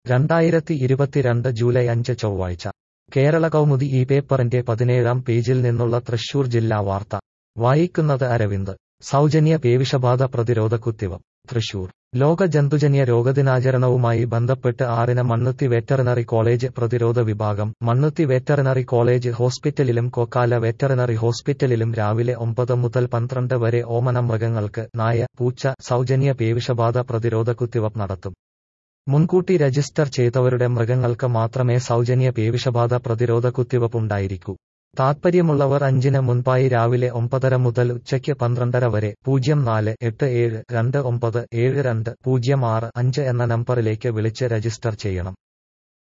രണ്ടായിരത്തി ഇരുപത്തിരണ്ട് ജൂലൈ അഞ്ച് ചൊവ്വാഴ്ച കേരള കൗമുദി ഈ പേപ്പറിന്റെ പതിനേഴാം പേജിൽ നിന്നുള്ള തൃശൂർ ജില്ലാ വാർത്ത വായിക്കുന്നത് അരവിന്ദ് സൗജന്യ പേവിഷബാധ പ്രതിരോധ കുത്തിവയ്പ് തൃശൂർ ലോക ജന്തുജന്യ രോഗദിനാചരണവുമായി ബന്ധപ്പെട്ട് ആറിന് മണ്ണുത്തി വെറ്ററിനറി കോളേജ് പ്രതിരോധ വിഭാഗം മണ്ണുത്തി വെറ്ററിനറി കോളേജ് ഹോസ്പിറ്റലിലും കൊക്കാല വെറ്ററിനറി ഹോസ്പിറ്റലിലും രാവിലെ ഒമ്പത് മുതൽ പന്ത്രണ്ട് വരെ ഓമന മൃഗങ്ങൾക്ക് നായ പൂച്ച സൗജന്യ പേവിഷബാധ പ്രതിരോധ കുത്തിവയ്പ് നടത്തും മുൻകൂട്ടി രജിസ്റ്റർ ചെയ്തവരുടെ മൃഗങ്ങൾക്ക് മാത്രമേ സൗജന്യ പേവിഷബാധ പ്രതിരോധ കുത്തിവയ്പ് ഉണ്ടായിരിക്കൂ താത്പര്യമുള്ളവർ അഞ്ചിന് മുൻപായി രാവിലെ ഒമ്പതര മുതൽ ഉച്ചയ്ക്ക് പന്ത്രണ്ടര വരെ പൂജ്യം നാല് എട്ട് ഏഴ് രണ്ട് ഒമ്പത് ഏഴ് രണ്ട് പൂജ്യം ആറ് അഞ്ച് എന്ന നമ്പറിലേക്ക് വിളിച്ച് രജിസ്റ്റർ ചെയ്യണം